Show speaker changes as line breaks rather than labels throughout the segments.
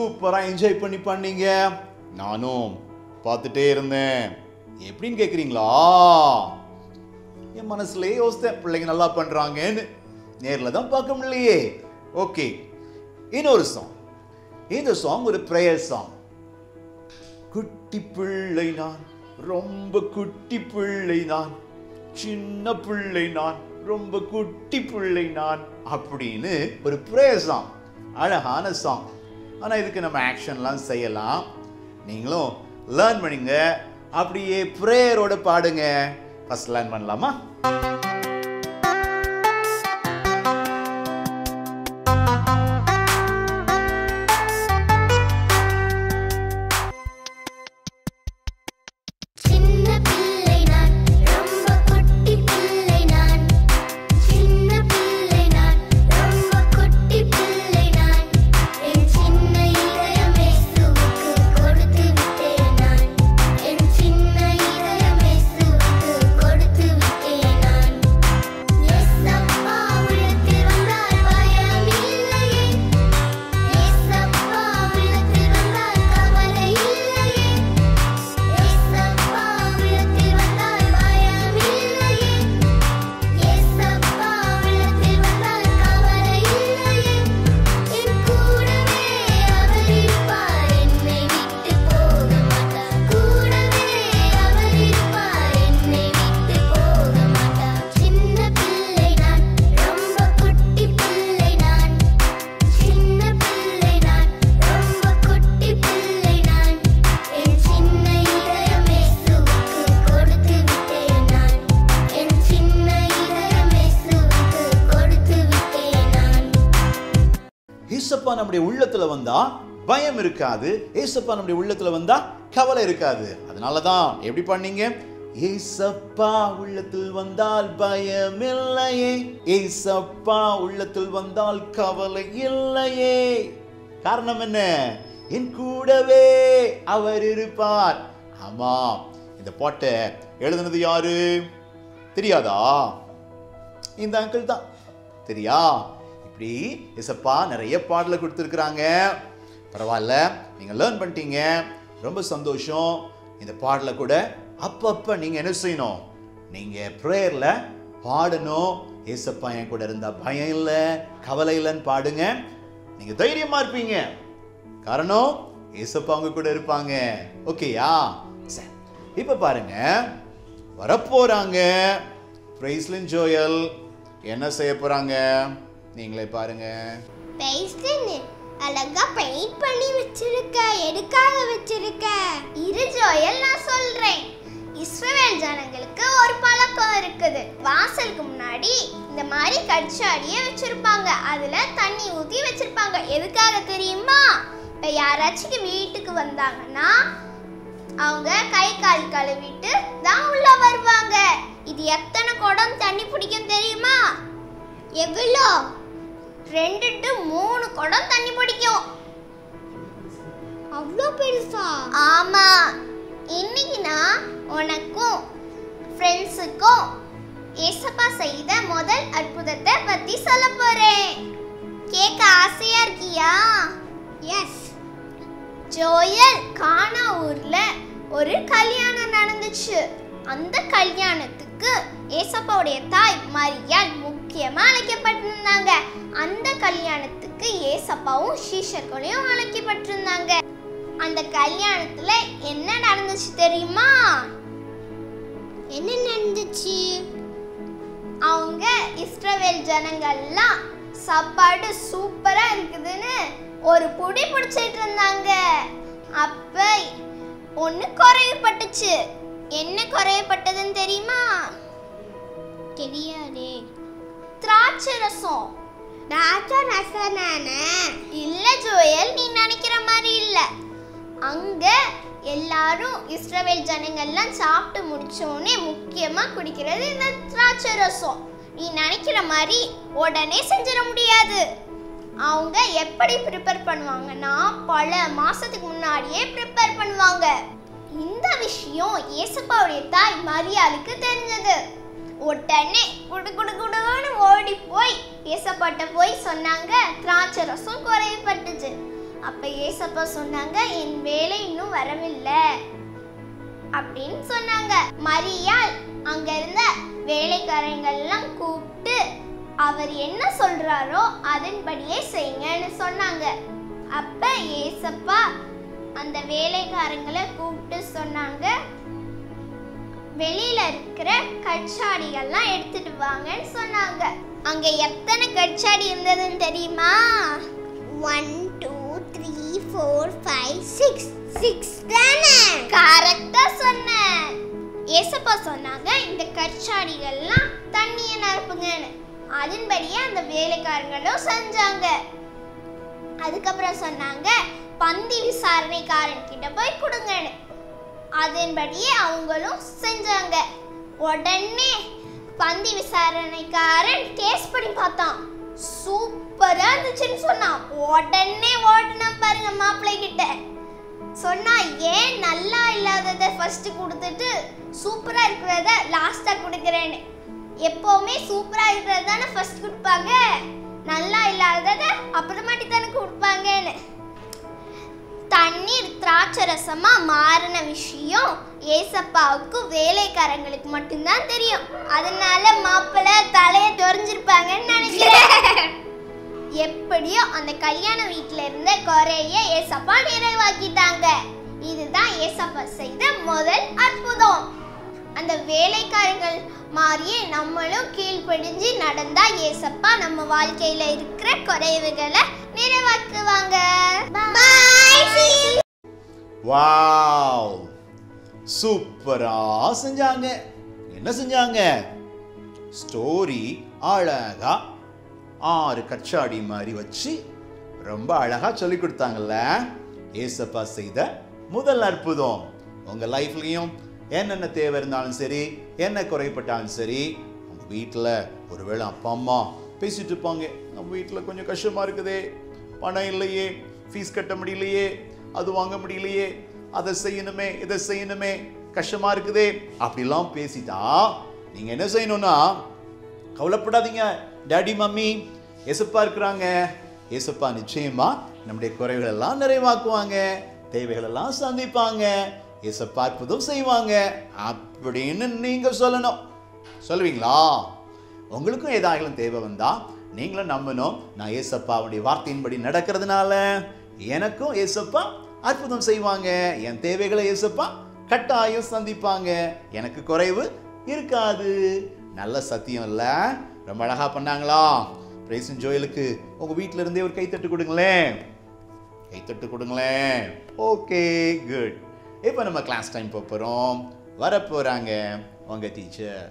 சூப்பராக என்ஜாய் பண்ணி பண்ணீங்க நானும் பார்த்துட்டே இருந்தேன் எப்படின்னு கேட்குறீங்களா என் மனசுலயே யோசித்தேன் பிள்ளைங்க நல்லா பண்றாங்கன்னு நேரில் தான் பார்க்க முடியலையே ஓகே இன்னொரு சாங் இந்த சாங் ஒரு ப்ரேயர் சாங் குட்டி பிள்ளை நான் ரொம்ப குட்டி பிள்ளை நான் சின்ன பிள்ளை நான் ரொம்ப குட்டி பிள்ளை நான் அப்படின்னு ஒரு ப்ரேயர் சாங் அழகான சாங் ஆனால் இதுக்கு நம்ம ஆக்ஷன்லாம் செய்யலாம் நீங்களும் லேர்ன் பண்ணுங்க அப்படியே ப்ரேயரோட பாடுங்க ஃபர்ஸ்ட் லேர்ன் பண்ணலாமா
சின்ன பிள்ளை நான் ரொம்ப குட்டி பிள்ளை நான் சின்ன பிள்ளை நான் ரொம்ப குட்டி பிள்ளை நான் என் சின்ன இதயம் இயேசுவுக்கு கொடுத்து விட்டேன் நான் என் சின்ன இதயம் இயேசுவுக்கு கொடுத்து விட்டேன் நான் ஏசப்பா உள்ளத்தில் வந்தால் பயம் இல்லையே ஏசப்பா உள்ளத்தில் வந்தால் கவலை இல்லையே ஏசப்பா உள்ளத்தில் வந்தால் பயம் இல்லையே ஏசப்பா உள்ளத்தில் வந்தால் கவலை இல்லையே என் கூடவே அவர் இருப்பார் என்னை விட்டு போக மாட்டார் கூடவே அவர் இருப்பார் என்னை விட்டு போக மாட்டார் சின்ன பிள்ளை நான் ரொம்ப குட்டி பிள்ளை நான் சின்ன பிள்ளை நான் ரொம்ப குட்டி பிள்ளை நான் என் சின்ன இதயம் இயேசுவுக்கு கொடுத்து விட்டேன் நான் என் சின்ன இதயம் இயேசுவுக்கு கொடுத்து விட்டேன் நான்
ஏசப்பா நம்முடைய உள்ளத்துல வந்தா பயம் இருக்காது ஏசப்பா நம்முடைய உள்ளத்துல வந்தா கவலை இருக்காது அதனால தான் எப்படி பண்ணீங்க ஏசப்பா உள்ளத்தில் வந்தால் பயம் இல்லையே ஏசப்பா உள்ளத்தில் வந்தால் கவலை இல்லையே காரணம் என்ன என் கூடவே அவர் இருப்பார் ஆமா இந்த பாட்டை எழுதுனது யாரு தெரியாதா இந்த அங்கிள் தான் சரியா இப்படி இசப்பா நிறைய பாடலை கொடுத்துருக்குறாங்க பரவாயில்ல நீங்கள் லேர்ன் பண்ணிட்டீங்க ரொம்ப சந்தோஷம் இந்த பாடலை கூட அப்பப்போ நீங்கள் என்ன செய்யணும் நீங்கள் ப்ரேயரில் பாடணும் ஏசப்பா என் கூட இருந்தால் பயம் இல்லை கவலை இல்லைன்னு பாடுங்க நீங்கள் தைரியமாக இருப்பீங்க காரணம் ஏசப்பா உங்க கூட இருப்பாங்க ஓகேயா சரி இப்போ பாருங்க வரப்போறாங்க பிரைஸ்லின் ஜோயல் என்ன செய்ய போறாங்க நீங்களே பாருங்க
பேஸ்டின்னு அழகா பெயிண்ட் பண்ணி வச்சிருக்க எதுக்காக வச்சிருக்க இரு ஜோயல் நான் சொல்றேன் இஸ்ரவேல் ஜனங்களுக்கு ஒரு பழக்கம் இருக்குது வாசலுக்கு முன்னாடி இந்த மாதிரி கச்சாடியை வச்சிருப்பாங்க அதுல தண்ணி ஊத்தி வச்சிருப்பாங்க எதுக்காக தெரியுமா இப்ப யாராச்சும் வீட்டுக்கு வந்தாங்கன்னா அவங்க கை கால் கழுவிட்டு தான் உள்ள வருவாங்க இது எத்தனை குடம் தண்ணி பிடிக்கும் தெரியுமா எவ்வளோ ரெண்டு டு மூணு குடம் தண்ணி பிடிக்கும் அவ்வளோ பெருசா ஆமா இன்னைக்கு நான் உனக்கும் ஃப்ரெண்ட்ஸுக்கும் ஏசப்பா செய்த முதல் அற்புதத்தை பத்தி சொல்ல போறேன் கேட்க ஆசையா இருக்கியா எஸ் ஜோயல் கானா ஊர்ல ஒரு கல்யாணம் நடந்துச்சு அந்த கல்யாணத்துக்கு ஏசப்பாவுடைய தாய் மரியாள் முக்கியமா அழைக்கப்பட்டிருந்தாங்க அந்த கல்யாணத்துக்கு ஏசப்பாவும் சீஷர்களையும் அழைக்கப்பட்டிருந்தாங்க அந்த கல்யாணத்துல என்ன நடந்துச்சு தெரியுமா என்ன நடந்துச்சு அவங்க இஸ்ரவேல் ஜனங்கள்லாம் சாப்பாடு சூப்பரா இருக்குதுன்னு ஒரு புடி பிடிச்சிட்டு இருந்தாங்க அப்ப ஒண்ணு குறைவுபட்டுச்சு என்ன குறைவுபட்டதுன்னு தெரியுமா தெரியாதே திராட்சை ரசம் திராட்சை ரசம் இல்ல ஜோயல் நீ நினைக்கிற மாதிரி இல்ல அங்க எல்லாரும் இஸ்ரவேல் ஜனங்கள்லாம் சாப்பிட்டு முடிச்சோடனே முக்கியமா குடிக்கிறது இந்த திராட்சை ரசம் நீ நினைக்கிற மாதிரி உடனே செஞ்சிட முடியாது அவங்க எப்படி ப்ரிப்பேர் பண்ணுவாங்கன்னா பல மாசத்துக்கு முன்னாடியே ப்ரிப்பேர் பண்ணுவாங்க இந்த விஷயம் ஏசப்பாவுடைய தாய் மரியாளுக்கு தெரிஞ்சது உடனே குடு குடு குடுன்னு ஓடி போய் ஏசப்பாட்ட போய் சொன்னாங்க திராட்சை ரசம் குறைவுபட்டுச்சு அப்ப ஏசப்பா சொன்னாங்க என் வேலை இன்னும் வரவில்லை அப்படின்னு சொன்னாங்க மரியாள் அங்க இருந்த வேலைக்காரங்கள்லாம் கூப்பிட்டு அவர் என்ன சொல்றாரோ அதன்படியே செய்யுங்கன்னு சொன்னாங்க அப்ப ஏசப்பா அந்த வேலைக்காரங்களை கூப்பிட்டு சொன்னாங்க வெளியில இருக்கிற கட்சாடிகள்லாம் எடுத்துட்டு வாங்கன்னு சொன்னாங்க அங்க எத்தனை கட்சாடி இருந்ததுன்னு தெரியுமா one two three four five six six தானே கரெக்டா சொன்னேன் ஏசப்பா சொன்னாங்க இந்த கற்சாடிகள்லாம் தண்ணியை நிரப்புங்கன்னு அதன்படியே அந்த வேலைக்காரங்களும் செஞ்சாங்க அதுக்கப்புறம் சொன்னாங்க பந்தி விசாரணைக்காரன் கிட்ட போய் கொடுங்கன்னு அதன்படியே அவங்களும் செஞ்சாங்க உடனே பந்தி விசாரணைக்காரன் டேஸ்ட் பண்ணி பார்த்தான் சூப்பரா இருந்துச்சுன்னு சொன்னான் உடனே ஓடணும் பாருங்க மாப்பிள்ளை கிட்ட சொன்னா ஏன் நல்லா இல்லாததை ஃபர்ஸ்ட் கொடுத்துட்டு சூப்பரா இருக்கிறத லாஸ்டா கொடுக்குறேன்னு எப்பவுமே சூப்பரா இருக்கிறது தானே ஃபர்ஸ்ட் கொடுப்பாங்க நல்லா இல்லாததை அப்புறமாட்டி தானே கொடுப்பாங்கன்னு தண்ணீர் திராட்சை ரசமா மாறின விஷயம் ஏசப்பாவுக்கு வேலைக்காரங்களுக்கு மட்டும்தான் தெரியும் அதனால மாப்பிள்ளை தலையை தொறிஞ்சிருப்பாங்கன்னு நினைக்கிறேன் எப்படியோ அந்த கல்யாண வீட்ல இருந்த குறைய ஏசப்பா நிறைவாக்கிட்டாங்க இதுதான் ஏசப்பா செய்த முதல் அற்புதம் அந்த வேலைக்காரங்கள் மாதிரியே நம்மளும் கீழ்ப்படிஞ்சு நடந்தா ஏசப்பா நம்ம வாழ்க்கையில இருக்கிற குறைவுகளை நிறைவாக்குவாங்க பாய்
வாவ் சூப்பரா செஞ்சாங்க என்ன செஞ்சாங்க ஸ்டோரி அழகா ஆறு கச்சாடி மாதிரி வச்சு ரொம்ப அழகா சொல்லி கொடுத்தாங்கல்ல ஏசப்பா செய்த முதல் அற்புதம் உங்க லைஃப்லயும் என்னென்ன தேவை இருந்தாலும் சரி என்ன குறைப்பட்டாலும் சரி உங்க வீட்டில் ஒருவேளை அப்பா அம்மா பேசிட்டு இருப்பாங்க நம்ம வீட்டில் கொஞ்சம் கஷ்டமா இருக்குதே பணம் இல்லையே ஃபீஸ் கட்ட முடியலையே அது வாங்க முடியலையே அதை செய்யணுமே இதை செய்யணுமே கஷ்டமா இருக்குதே அப்படிலாம் பேசிட்டா நீங்க என்ன செய்யணும்னா கவலைப்படாதீங்க டாடி மம்மி ஏசப்பா இருக்கிறாங்க ஏசப்பா நிச்சயமா நம்முடைய குறைகள் எல்லாம் நிறைவாக்குவாங்க தேவைகள் எல்லாம் சந்திப்பாங்க ஏசப்பா அற்புதம் செய்வாங்க அப்படின்னு நீங்க சொல்லணும் சொல்லுவீங்களா உங்களுக்கும் ஏதாகலும் தேவை வந்தா நீங்களும் நம்பணும் நான் ஏசப்பாவுடைய வார்த்தையின்படி நடக்கிறதுனால எனக்கும் ஏசப்பா அற்புதம் செய்வாங்க என் தேவைகளை ஏசப்பா கட்டாயம் சந்திப்பாங்க எனக்கு குறைவு இருக்காது நல்ல சத்தியம் இல்ல ரொம்ப அழகா பண்ணாங்களா பிரேசன் ஜோயலுக்கு உங்க வீட்ல இருந்தே ஒரு கைத்தட்டு கொடுங்களேன் கைத்தட்டு கொடுங்களேன் ஓகே குட் இப்போ நம்ம கிளாஸ் டைம் போகிறோம் வர போறாங்க உங்க டீச்சர்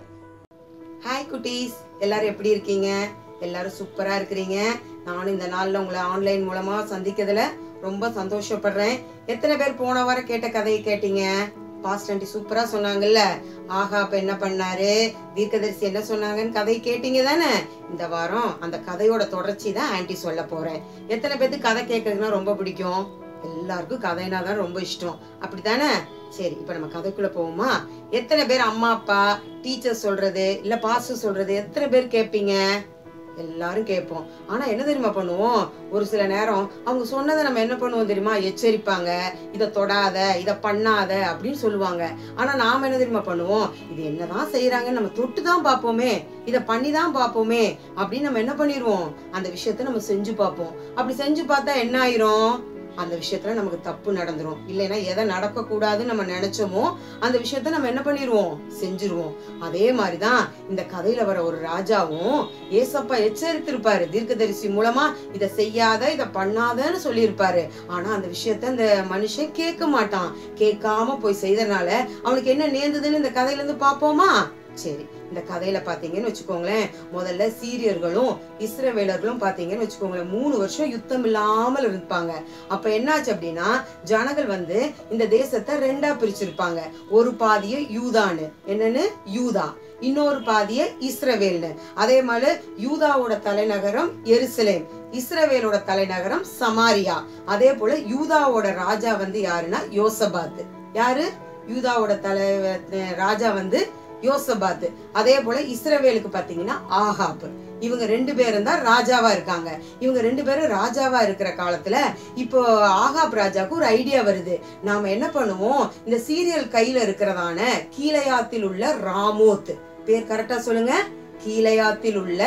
ஹாய் குட்டீஸ் எல்லாரும் எப்படி இருக்கீங்க எல்லாரும் சூப்பரா இருக்கிறீங்க நானும் இந்த நாள்ல உங்களை ஆன்லைன் மூலமா சந்திக்கிறதுல ரொம்ப சந்தோஷப்படுறேன் எத்தனை பேர் போன வாரம் கேட்ட கதையை கேட்டீங்க பாஸ்ட் ஆண்டி சூப்பரா சொன்னாங்கல்ல ஆகா அப்ப என்ன பண்ணாரு தீர்க்கதரிசி என்ன சொன்னாங்கன்னு கதை கேட்டீங்க தானே இந்த வாரம் அந்த கதையோட தொடர்ச்சி தான் ஆன்டி சொல்ல போறேன் எத்தனை பேருக்கு கதை கேட்கறதுன்னா ரொம்ப பிடிக்கும் எல்லாருக்கும் கதைனா தான் ரொம்ப இஷ்டம் அப்படித்தானே சரி இப்ப நம்ம கதைக்குள்ள போவோமா எத்தனை பேர் அம்மா அப்பா டீச்சர் சொல்றது இல்ல பாஸ்டர் சொல்றது எத்தனை பேர் கேட்பீங்க எல்லாரும் கேட்போம் ஆனா என்ன தெரியுமா பண்ணுவோம் ஒரு சில நேரம் அவங்க சொன்னதை நம்ம என்ன பண்ணுவோம் தெரியுமா எச்சரிப்பாங்க இத தொடாத இத பண்ணாத அப்படின்னு சொல்லுவாங்க ஆனா நாம என்ன தெரியுமா பண்ணுவோம் இது என்னதான் செய்யறாங்கன்னு நம்ம தொட்டு தான் பார்ப்போமே இத பண்ணி தான் பார்ப்போமே அப்படின்னு நம்ம என்ன பண்ணிடுவோம் அந்த விஷயத்த நம்ம செஞ்சு பார்ப்போம் அப்படி செஞ்சு பார்த்தா என்ன ஆயிரும் அந்த விஷயத்துல நமக்கு தப்பு நடந்துரும் இல்லைன்னா எதை நடக்க கூடாதுன்னு நம்ம நினைச்சோமோ அந்த விஷயத்த நம்ம என்ன பண்ணிடுவோம் செஞ்சிருவோம் அதே மாதிரிதான் இந்த கதையில வர ஒரு ராஜாவும் ஏசப்பா எச்சரித்திருப்பாரு தீர்க்கதரிசி மூலமா இத செய்யாத இத பண்ணாதன்னு சொல்லியிருப்பாரு ஆனா அந்த விஷயத்த அந்த மனுஷன் கேட்க மாட்டான் கேட்காம போய் செய்தனால அவனுக்கு என்ன நேர்ந்ததுன்னு இந்த கதையில இருந்து பாப்போமா சரி இந்த கதையில பாத்தீங்கன்னு வச்சுக்கோங்களேன் முதல்ல சீரியர்களும் இஸ்ரவேலர்களும் பாத்தீங்கன்னு வச்சுக்கோங்களேன் மூணு வருஷம் யுத்தம் இல்லாமல் இருப்பாங்க அப்ப என்னாச்சு அப்படின்னா ஜனங்கள் வந்து இந்த தேசத்தை ரெண்டா பிரிச்சிருப்பாங்க ஒரு பாதிய யூதான்னு என்னன்னு யூதா இன்னொரு பாதிய இஸ்ரவேல்னு அதே மாதிரி யூதாவோட தலைநகரம் எருசலேம் இஸ்ரவேலோட தலைநகரம் சமாரியா அதே போல யூதாவோட ராஜா வந்து யாருன்னா யோசபாத் யாரு யூதாவோட தலை ராஜா வந்து யோசபாத் அதே போல இஸ்ரவேலுக்கு பாத்தீங்கன்னா ஆகாப் இவங்க ரெண்டு பேரும் தான் ராஜாவா இருக்காங்க இவங்க ரெண்டு பேரும் ராஜாவா இருக்கிற காலத்துல இப்போ ஆகாப் ராஜாவுக்கு ஒரு ஐடியா வருது நாம என்ன பண்ணுவோம் இந்த சீரியல் கையில இருக்கிறதான கீழையாத்தில் உள்ள ராமோத் பேர் கரெக்டா சொல்லுங்க கீழையாத்தில் உள்ள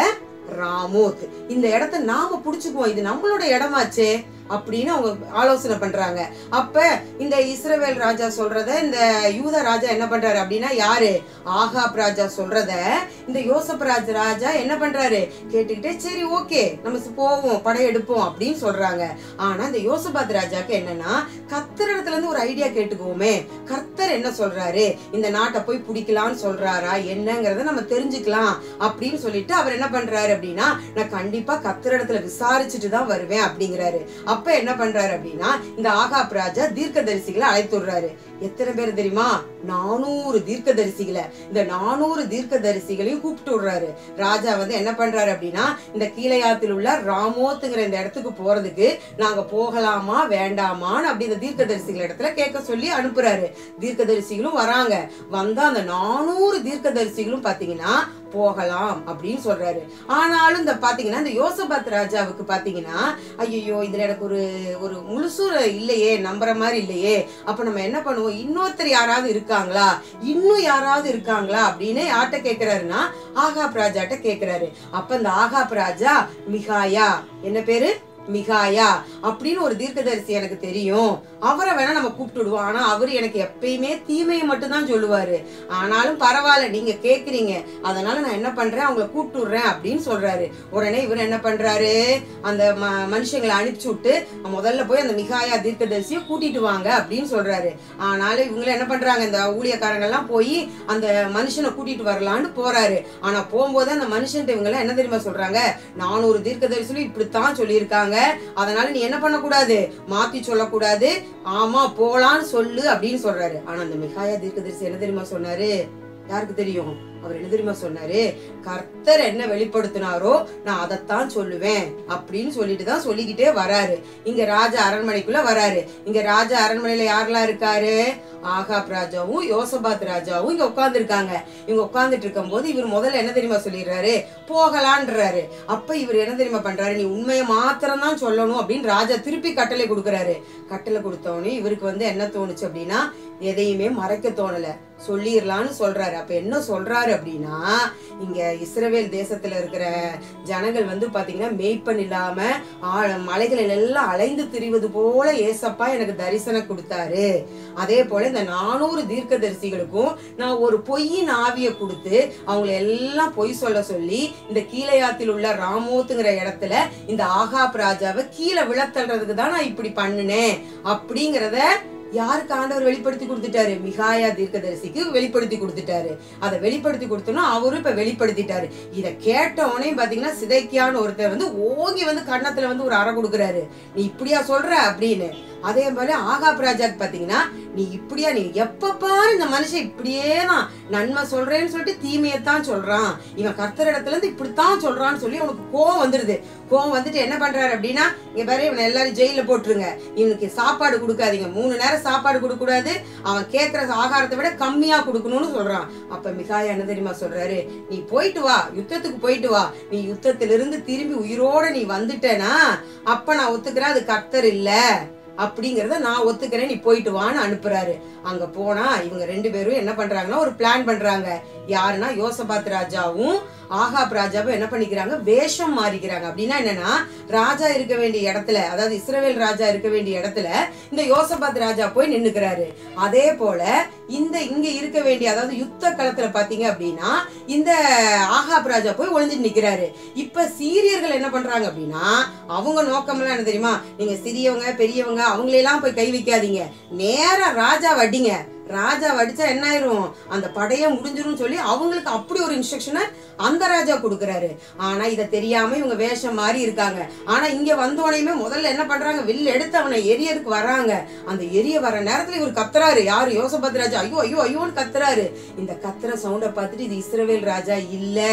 ராமோத் இந்த இடத்த நாம புடிச்சுக்குவோம் இது நம்மளோட இடமாச்சே அப்படின்னு அவங்க ஆலோசனை பண்றாங்க அப்ப இந்த இஸ்ரவேல் ராஜா சொல்றத இந்த யூத ராஜா என்ன பண்றாரு அப்படின்னா யாரு ஆகாப் ராஜா சொல்றத இந்த யோசப் ராஜ ராஜா என்ன பண்றாரு கேட்டுக்கிட்டே சரி ஓகே நம்ம ச- போவோம் படையெடுப்போம் அப்படின்னு சொல்றாங்க ஆனா இந்த யோசபாத் ராஜாக்கு என்னன்னா கர்த்தர் இடத்துல இருந்து ஒரு ஐடியா கேட்டுக்குவோமே கர்த்தர் என்ன சொல்றாரு இந்த நாட்டை போய் பிடிக்கலாம்னு சொல்றாரா என்னங்கறத நம்ம தெரிஞ்சுக்கலாம் அப்படின்னு சொல்லிட்டு அவர் என்ன பண்றாரு அப்படின்னா நான் கண்டிப்பா கர்த்தர் இடத்துல விசாரிச்சுட்டு தான் வருவேன் அப்படிங்கிறாரு அப்ப என்ன பண்றாரு அப்படின்னா இந்த ஆகாப் ராஜா தீர்க்கதரிசிகளை அழைத்து விடுறாரு எத்தனை பேர் தெரியுமா நானூறு தீர்க்கதரிசிகளை இந்த நானூறு தீர்க்கதரிசிகளையும் கூப்பிட்டு விடுறாரு ராஜா வந்து என்ன பண்றாரு அப்படின்னா இந்த கீழையாத்தில் உள்ள ராமோத்துங்கிற இந்த இடத்துக்கு போறதுக்கு நாங்க போகலாமா வேண்டாமான்னு அப்படி இந்த தீர்க்கதரிசிகள் இடத்துல கேட்க சொல்லி அனுப்புறாரு தீர்க்கதரிசிகளும் வராங்க வந்தா அந்த நானூறு தீர்க்கதரிசிகளும் பாத்தீங்கன்னா போகலாம் அப்படின்னு சொல்றாரு ஆனாலும் இந்த பாத்தீங்கன்னா இந்த யோசபாத் ராஜாவுக்கு பாத்தீங்கன்னா ஐயோ இதுல எனக்கு ஒரு ஒரு முழுசு இல்லையே நம்புற மாதிரி இல்லையே அப்ப நம்ம என்ன பண்ணுவோம் இன்னொருத்தர் யாராவது இருக்காங்களா இன்னும் யாராவது இருக்காங்களா அப்படின்னு யார்கிட்ட கேக்குறாருன்னா ஆகாப் ராஜாட்ட கேக்குறாரு அப்ப இந்த ஆகாப் ராஜா மிகாயா என்ன பேரு மிகாயா அப்படின்னு ஒரு தீர்க்கதரிசி எனக்கு தெரியும் அவரை வேணா நம்ம கூப்பிட்டு விடுவோம் ஆனா அவர் எனக்கு எப்பயுமே தீமையை மட்டும் தான் சொல்லுவாரு ஆனாலும் பரவாயில்ல நீங்க கேக்குறீங்க அதனால நான் என்ன பண்றேன் அவங்கள கூப்பிட்டு விடுறேன் அப்படின்னு சொல்றாரு உடனே இவர் என்ன பண்றாரு அந்த ம- மனுஷங்களை அனுப்பிச்சு விட்டு முதல்ல போய் அந்த மிகாயா தீர்க்கதரிசியை கூட்டிட்டு வாங்க அப்படின்னு சொல்றாரு ஆனாலும் இவங்க என்ன பண்றாங்க இந்த ஊழியக்காரங்க எல்லாம் போய் அந்த மனுஷனை கூட்டிட்டு வரலான்னு போறாரு ஆனா போகும்போது அந்த மனுஷன் இவங்க எல்லாம் என்ன தெரியுமா சொல்றாங்க நானூறு தீர்க்கதரிசிலும் இப்படித்தான் சொல்லியிருக்காங்க அதனால நீ என்ன பண்ணக்கூடாது மாத்தி சொல்லக்கூடாது ஆமா போலான்னு சொல்லு அப்படின்னு சொல்றாரு ஆனா அந்த மிகாயா தீர்க்கதரிசி என்ன தெரியுமா சொன்னாரு யாருக்கு தெரியும் அவர் என்ன தெரியுமா சொன்னாரு கர்த்தர் என்ன வெளிப்படுத்தினாரோ நான் அதைத்தான் சொல்லுவேன் அப்படின்னு சொல்லிட்டு தான் சொல்லிக்கிட்டே வராரு இங்க ராஜா அரண்மனைக்குள்ள வராரு இங்க ராஜா அரண்மனையில யாரெல்லாம் இருக்காரு ஆகாப் ராஜாவும் யோசபாத் ராஜாவும் இங்க உட்கார்ந்து இருக்காங்க இவங்க உட்கார்ந்துட்டு இருக்கும் போது இவர் முதல்ல என்ன தெரியுமா சொல்லிடுறாரு போகலான்றாரு அப்ப இவர் என்ன தெரியுமா பண்றாரு நீ உண்மையை மாத்திரம் தான் சொல்லணும் அப்படின்னு ராஜா திருப்பி கட்டளை கொடுக்கறாரு கட்டளை கொடுத்தவொடனே இவருக்கு வந்து என்ன தோணுச்சு அப்படின்னா எதையுமே மறைக்க தோணல சொல்லிடலான்னு சொல்றாரு அப்ப என்ன சொல்றாரு அப்படின்னா இங்க இஸ்ரவேல் தேசத்துல இருக்கிற ஜனங்கள் வந்து பாத்தீங்கன்னா மேய்ப்பன் இல்லாம ஆ- மலைகளில் எல்லாம் அலைந்து திரிவது போல ஏசப்பா எனக்கு தரிசனம் கொடுத்தாரு அதே போல இந்த நானூறு தீர்க்கதரிசிகளுக்கும் நான் ஒரு பொய்யின் ஆவியை கொடுத்து அவங்கள எல்லாம் பொய் சொல்ல சொல்லி இந்த கீழையாத்தில் உள்ள ராமோத்துங்கிற இடத்துல இந்த ஆகாப் ராஜாவை கீழே விழத்தள்ளுறதுக்கு தான் நான் இப்படி பண்ணினேன் அப்படிங்கிறத யாருக்கு ஆண்டவர் வெளிப்படுத்தி கொடுத்துட்டாரு மிகாயா தீர்க்கதரிசிக்கு வெளிப்படுத்தி கொடுத்துட்டாரு அதை வெளிப்படுத்தி கொடுத்தோம்னா அவரும் இப்ப வெளிப்படுத்திட்டாரு இத கேட்ட உடனே பாத்தீங்கன்னா சிதைக்கியான்னு ஒருத்தர் வந்து ஓங்கி வந்து கன்னத்துல வந்து ஒரு அறை கொடுக்குறாரு நீ இப்படியா சொல்ற அப்படின்னு அதே போல ஆகாப் ராஜாக்கு பாத்தீங்கன்னா நீ இப்படியா நீ எப்ப பாரு இந்த மனுஷன் இப்படியே தான் நன்மை சொல்றேன்னு சொல்லிட்டு தீமையத்தான் சொல்றான் இவன் கர்த்தர் இடத்துல இருந்து இப்படித்தான் சொல்றான்னு சொல்லி அவனுக்கு கோவம் வந்துருது கோவம் வந்துட்டு என்ன பண்றாரு அப்படின்னா இங்க பாரு இவனை எல்லாரும் ஜெயில போட்டுருங்க இவனுக்கு சாப்பாடு கொடுக்காதீங்க மூணு நேரம் சாப்பாடு கொடுக்க கூடாது அவன் கேட்கிற ஆகாரத்தை விட கம்மியா கொடுக்கணும்னு சொல்றான் அப்ப மிகாயா என்ன தெரியுமா சொல்றாரு நீ போயிட்டு வா யுத்தத்துக்கு போயிட்டு வா நீ யுத்தத்திலிருந்து திரும்பி உயிரோட நீ வந்துட்டேனா அப்ப நான் ஒத்துக்கிறேன் அது கர்த்தர் இல்ல அப்படிங்கறத நான் ஒத்துக்கிறேன் நீ போயிட்டு வான்னு அனுப்புறாரு அங்க போனா இவங்க ரெண்டு பேரும் என்ன பண்றாங்கன்னா ஒரு பிளான் பண்றாங்க யாருன்னா யோசபாத் ராஜாவும் ஆகாப் ராஜாவும் என்ன பண்ணிக்கிறாங்க வேஷம் மாறிக்கிறாங்க அப்படின்னா என்னன்னா ராஜா இருக்க வேண்டிய இடத்துல அதாவது இஸ்ரவேல் ராஜா இருக்க வேண்டிய இடத்துல இந்த யோசபாத் ராஜா போய் நின்னுக்கிறாரு அதே போல இந்த இங்க இருக்க வேண்டிய அதாவது யுத்த களத்துல பாத்தீங்க அப்படின்னா இந்த ஆகாப் ராஜா போய் ஒளிஞ்சிட்டு நிக்கிறாரு இப்ப சீரியர்கள் என்ன பண்றாங்க அப்படின்னா அவங்க நோக்கம்லாம் என்ன தெரியுமா நீங்க சிறியவங்க பெரியவங்க அவங்களெல்லாம் போய் கை வைக்காதீங்க நேரா ராஜா வடிங்க ராஜா வடிச்சா என்ன ஆயிரும் அந்த படையே முடிஞ்சிரும் சொல்லி அவங்களுக்கு அப்படி ஒரு இன்ஸ்ட்ரக்ஷனை அந்த ராஜா கொடுக்கறாரு ஆனா இத தெரியாம இவங்க வேஷம் மாறி இருக்காங்க ஆனா இங்க வந்தோடனே முதல்ல என்ன பண்றாங்க வில்லு எடுத்து அவனை எரியறதுக்கு வராங்க அந்த எரிய வர நேரத்துல இவர் கத்துறாரு யாரு யோசபத் ராஜா ஐயோ ஐயோ ஐயோன்னு கத்துறாரு இந்த கத்துற சவுண்ட பார்த்துட்டு இது இஸ்ரவேல் ராஜா இல்ல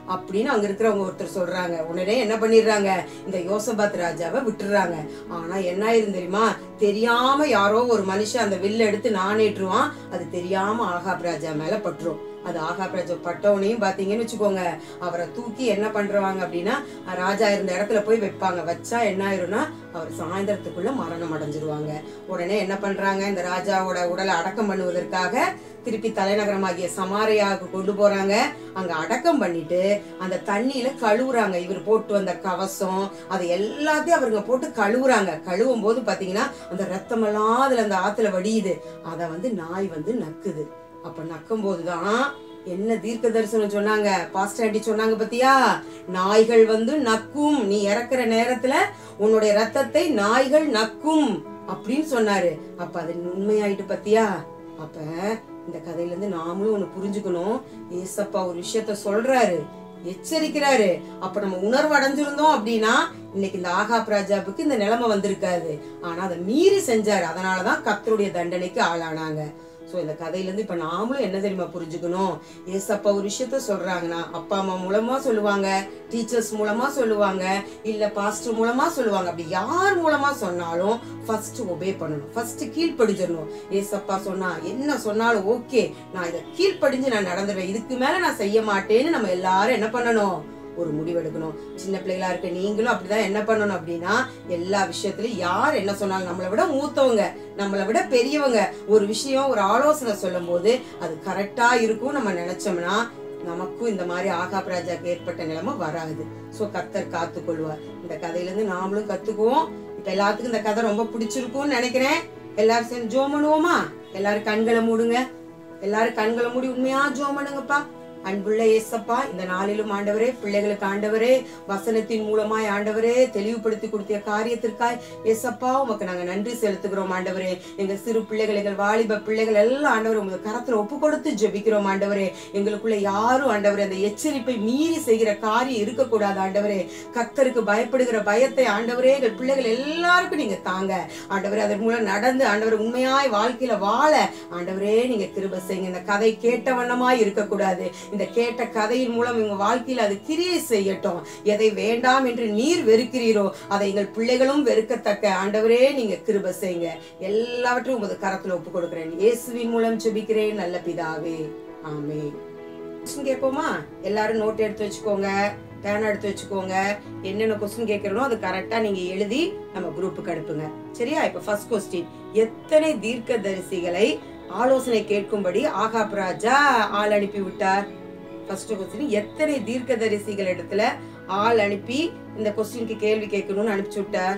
அப்படின்னு அங்க இருக்கிறவங்க ஒருத்தர் சொல்றாங்க உடனே என்ன பண்ணிடுறாங்க இந்த யோசபாத் ராஜாவை விட்டுறாங்க ஆனா என்ன ஆயிரும் தெரியுமா தெரியாம யாரோ ஒரு மனுஷன் அந்த வில்ல எடுத்து நானேற்றுவான் அது தெரியாம ஆகாப் ராஜா மேல பட்டுரும் அது ஆகாப் ராஜா பட்டவனையும் பாத்தீங்கன்னு வச்சுக்கோங்க அவரை தூக்கி என்ன பண்றவாங்க அப்படின்னா ராஜா இருந்த இடத்துல போய் வைப்பாங்க வச்சா என்ன ஆயிரும்னா அவர் சாயந்தரத்துக்குள்ள மரணம் அடைஞ்சிருவாங்க உடனே என்ன பண்றாங்க இந்த ராஜாவோட உடலை அடக்கம் பண்ணுவதற்காக திருப்பி தலைநகரமாகிய சமாரியாவுக்கு கொண்டு போறாங்க அங்க அடக்கம் பண்ணிட்டு அந்த தண்ணியில கழுவுறாங்க இவர் போட்டு வந்த கவசம் அது எல்லாத்தையும் அவருங்க போட்டு கழுவுறாங்க கழுவும் போது பாத்தீங்கன்னா அந்த ரத்தமெல்லாம் அதுல அந்த ஆத்துல வடியுது அத வந்து நாய் வந்து நக்குது அப்ப நக்கும் போதுதான் என்ன தீர்க்க தரிசனம் சொன்னாங்க பாஸ்டர் ஆண்டி சொன்னாங்க பத்தியா நாய்கள் வந்து நக்கும் நீ இறக்குற நேரத்துல உன்னுடைய ரத்தத்தை நாய்கள் நக்கும் அப்படின்னு சொன்னாரு அப்ப அது உண்மையாயிட்டு பத்தியா அப்ப இந்த கதையில இருந்து நாமளும் ஒண்ணு புரிஞ்சுக்கணும் ஏசப்பா ஒரு விஷயத்த சொல்றாரு எச்சரிக்கிறாரு அப்ப நம்ம உணர்வு அடைஞ்சிருந்தோம் அப்படின்னா இன்னைக்கு இந்த ஆகாப் ராஜாவுக்கு இந்த நிலைமை வந்திருக்காது ஆனா அதை மீறி செஞ்சாரு அதனாலதான் கர்த்தருடைய தண்டனைக்கு ஆளானாங்க சோ இந்த கதையில இருந்து இப்ப நாமளும் என்ன தெரியுமா புரிஞ்சுக்கணும் ஏசப்பா ஒரு விஷயத்த சொல்றாங்கன்னா அப்பா அம்மா மூலமா சொல்லுவாங்க டீச்சர்ஸ் மூலமா சொல்லுவாங்க இல்ல பாஸ்டர் மூலமா சொல்லுவாங்க அப்படி யார் மூலமா சொன்னாலும் ஃபர்ஸ்ட் ஒபே பண்ணணும் ஃபர்ஸ்ட் கீழ்ப்படிஞ்சிடணும் ஏசப்பா சொன்னா என்ன சொன்னாலும் ஓகே நான் இதை கீழ்ப்படிஞ்சு நான் நடந்துடுவேன் இதுக்கு மேல நான் செய்ய மாட்டேன்னு நம்ம எல்லாரும் என்ன பண்ணணும் ஒரு முடிவெடுக்கணும் சின்ன பிள்ளைகளா இருக்க நீங்களும் அப்படிதான் என்ன பண்ணணும் அப்படின்னா எல்லா விஷயத்திலயும் யார் என்ன சொன்னாலும் நம்மளை விட மூத்தவங்க நம்மளை விட பெரியவங்க ஒரு விஷயம் ஒரு ஆலோசனை சொல்லும் போது அது கரெக்டா இருக்கும் நம்ம நினைச்சோம்னா நமக்கும் இந்த மாதிரி ஆகாப் ராஜாக்கு ஏற்பட்ட நிலைமை வராது சோ கர்த்தர் காத்து கொள்வார் இந்த கதையில இருந்து நாமளும் கத்துக்குவோம் இப்ப எல்லாத்துக்கும் இந்த கதை ரொம்ப பிடிச்சிருக்கும்னு நினைக்கிறேன் எல்லாரும் சேர்ந்து ஜோம் பண்ணுவோமா எல்லாரும் கண்களை மூடுங்க எல்லாரும் கண்களை மூடி உண்மையா ஜோம் பண்ணுங்கப்பா அன்புள்ள ஏசப்பா இந்த நாளிலும் ஆண்டவரே பிள்ளைகளுக்கு ஆண்டவரே வசனத்தின் மூலமாய் ஆண்டவரே தெளிவுபடுத்தி கொடுத்திய காரியத்திற்காய் ஏசப்பா உமக்கு நாங்க நன்றி செலுத்துகிறோம் ஆண்டவரே எங்க சிறு பிள்ளைகள் எங்கள் வாலிப பிள்ளைகள் எல்லாம் ஆண்டவர் உங்க கரத்துல ஒப்பு கொடுத்து ஜெபிக்கிறோம் ஆண்டவரே எங்களுக்குள்ள யாரும் ஆண்டவரே அந்த எச்சரிப்பை மீறி செய்கிற காரியம் இருக்கக்கூடாது ஆண்டவரே கர்த்தருக்கு பயப்படுகிற பயத்தை ஆண்டவரே எங்கள் பிள்ளைகள் எல்லாருக்கும் நீங்க தாங்க ஆண்டவரே அதன் மூலம் நடந்து ஆண்டவர் உண்மையாய் வாழ்க்கையில வாழ ஆண்டவரே நீங்க கிருப செய்யுங்க இந்த கதை கேட்ட வண்ணமாய் இருக்கக்கூடாது இந்த கேட்ட கதையின் மூலம் இவங்க வாழ்க்கையில அது கிரியை செய்யட்டும் எதை வேண்டாம் என்று நீர் வெறுக்கிறீரோ அதை எங்கள் பிள்ளைகளும் வெறுக்கத்தக்க ஆண்டவரே நீங்க கிருப செய்யுங்க எல்லாவற்றையும் உமது கரத்துல ஒப்பு கொடுக்கிறேன் இயேசுவின் மூலம் ஜெபிக்கிறேன் நல்ல பிதாவே ஆமே கொஸ்டின் கேட்போமா எல்லாரும் நோட் எடுத்து வச்சுக்கோங்க பேனா எடுத்து வச்சுக்கோங்க என்னென்ன கொஸ்டின் கேட்கறனோ அது கரெக்டா நீங்க எழுதி நம்ம குரூப்புக்கு அனுப்புங்க சரியா இப்ப ஃபர்ஸ்ட் கொஸ்டின் எத்தனை தீர்க்க தரிசிகளை ஆலோசனை கேட்கும்படி ஆகாப் ராஜா ஆள் அனுப்பி விட்டார் ஃபர்ஸ்ட் கொஸ்டின் எத்தனை தீர்க்க தரிசிகள் இடத்துல ஆள் அனுப்பி இந்த கொஸ்டினுக்கு கேள்வி கேட்கணும்னு அனுப்பிச்சு விட்டார்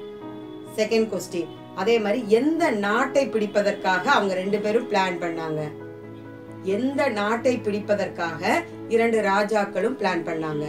செகண்ட் கொஸ்டின் அதே மாதிரி எந்த நாட்டை பிடிப்பதற்காக அவங்க ரெண்டு பேரும் பிளான் பண்ணாங்க எந்த நாட்டை பிடிப்பதற்காக இரண்டு ராஜாக்களும் பிளான் பண்ணாங்க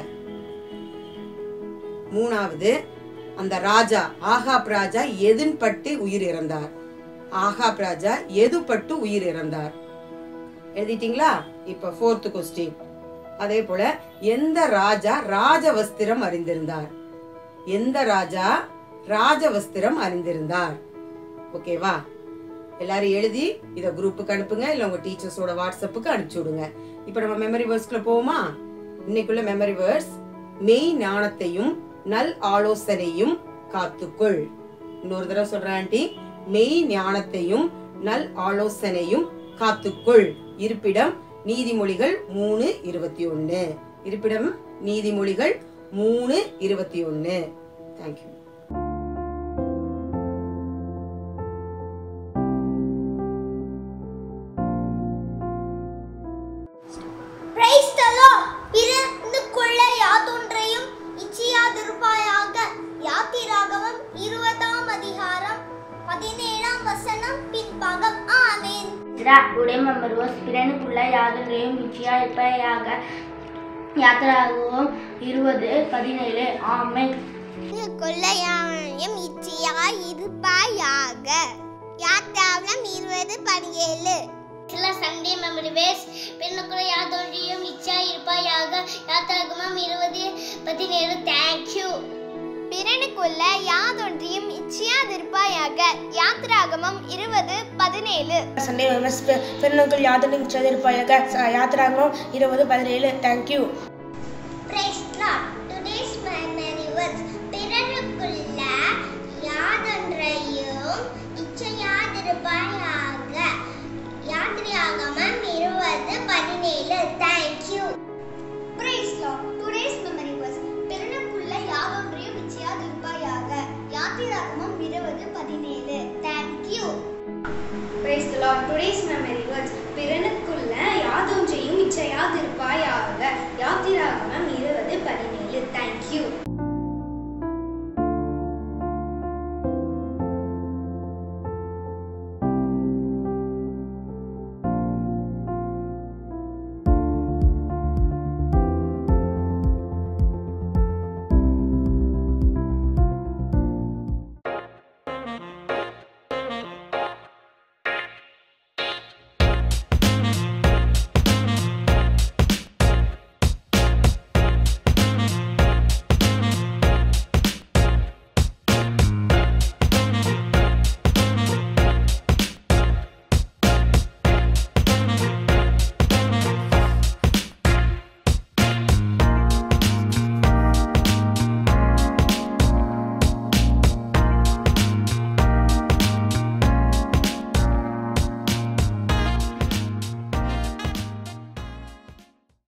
மூணாவது அந்த ராஜா ஆகாப் ராஜா எதின் பட்டு உயிர் இறந்தார் ஆகாப் ராஜா எது பட்டு உயிர் இறந்தார் எழுதிட்டீங்களா இப்ப ஃபோர்த் கொஸ்டின் அதே போல எந்த ராஜா ராஜவஸ்திரம் அறிந்திருந்தார் எந்த ராஜா ராஜவஸ்திரம் அறிந்திருந்தார் ஓகேவா எல்லாரும் எழுதி இத குரூப்புக்கு அனுப்புங்க இல்ல உங்க டீச்சர்ஸோட வாட்ஸ்அப்புக்கு அனுப்பிச்சு விடுங்க இப்போ நம்ம மெமரி வேர்ஸ்க்குள்ள போவோமா இன்னைக்குள்ள மெமரி வேர்ஸ் மெய் ஞானத்தையும் நல் ஆலோசனையும் காத்துக்கொள் இன்னொரு தடவை சொல்றேன் ஆண்டி மெய் ஞானத்தையும் நல் ஆலோசனையும் காத்துக்கொள் இருப்பிடம் நீதிமொழிகள் மூணு இருபத்தி ஒன்னு இருப்பிடம் நீதிமொழிகள் மூணு இருபத்தி ஒன்னு தேங்க்யூ
Praise the Lord. பிறந்து கொள்ள யாதொன்றையும் இச்சியாதிருப்பாயாக யாத்திராகமம் இருபதாம் அதிகாரம் பதினேழாம் வசனம் பின்பாகம் ஆமென்
உடைமருவஸ் பிறனுக்குள்ள யாதொன்றையும் நிச்சயா இருப்பையாக யாத்திராகவும் இருபது பதினேழு ஆமென்
கொள்ள யாவையும் இச்சியாய் இருப்பாயாக யாத்திராகமம் இருபது பதினேழு
சில சண்டே மெமரி வேஸ் பெண்ணுக்குள்ள யாதொன்றியும் இச்சா இருப்பாயாக யாத்திராகமம் இருபது பதினேழு தேங்க்யூ
பிறனுக்குள்ள யாதொன்றையும் இச்சியாதிருப்பாயாக யாத்திராகமம் இருபது பதினேழு
சண்டே மெம்பர்ஸ் பெருநோக்கில் யாத்திரை இருப்பாயாக யாத்திராகமும் இருபது பதினேழு தேங்க்யூ